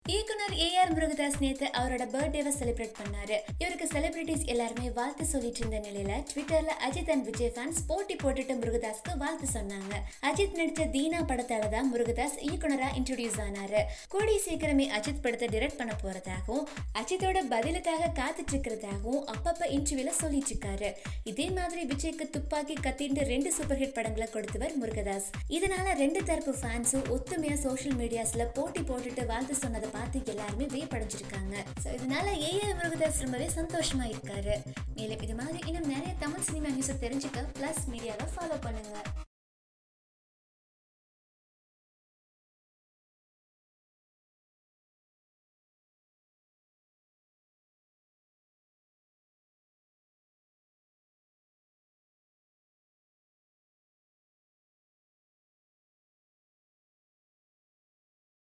இயக்குனர் ஏஆர் முருகதாஸ் நேத்து அவரோட பர்த்டேவை செலிப்ரேட் பண்ணாரு இவருக்கு செலிபிரிட்டிஸ் எல்லாருமே வாழ்த்து சொல்லிட்டு இருந்த நிலையில ட்விட்டர்ல அஜித் அண்ட் விஜய் ஃபேன்ஸ் போட்டி போட்டுட்டு முருகதாஸ்க்கு வாழ்த்து சொன்னாங்க அஜித் நடிச்ச தீனா படத்தால தான் முருகதாஸ் இயக்குனரா இன்ட்ரோடியூஸ் ஆனாரு கூடிய சீக்கிரமே அஜித் படத்தை டிரெக்ட் பண்ண போறதாகவும் அஜித்தோட பதிலுக்காக காத்துட்டு இருக்கிறதாகவும் அப்பப்ப இன்டர்வியூல சொல்லிட்டு இருக்காரு இதே மாதிரி விஜய்க்கு துப்பாக்கி கத்தின்னு ரெண்டு சூப்பர் ஹிட் படங்களை கொடுத்தவர் முருகதாஸ் இதனால ரெண்டு தரப்பு ஃபேன்ஸும் ஒத்துமையா சோஷியல் மீடியாஸ்ல போட்டி போட்டுட்டு வாழ்த்து சொன்னதை பார்த்து எல்லாருமே வியப்படைஞ்சிருக்காங்க ஸோ இதனால ஏஆர் முருகதாஸ் ரொம்பவே சந்தோஷமா இருக்காரு மேலும் இது மாதிரி இன்னும் நிறைய தமிழ் சினிமா நியூஸை தெரிஞ்சுக்க பிளஸ் மீடியாவை ஃபாலோ பண்ணுங்க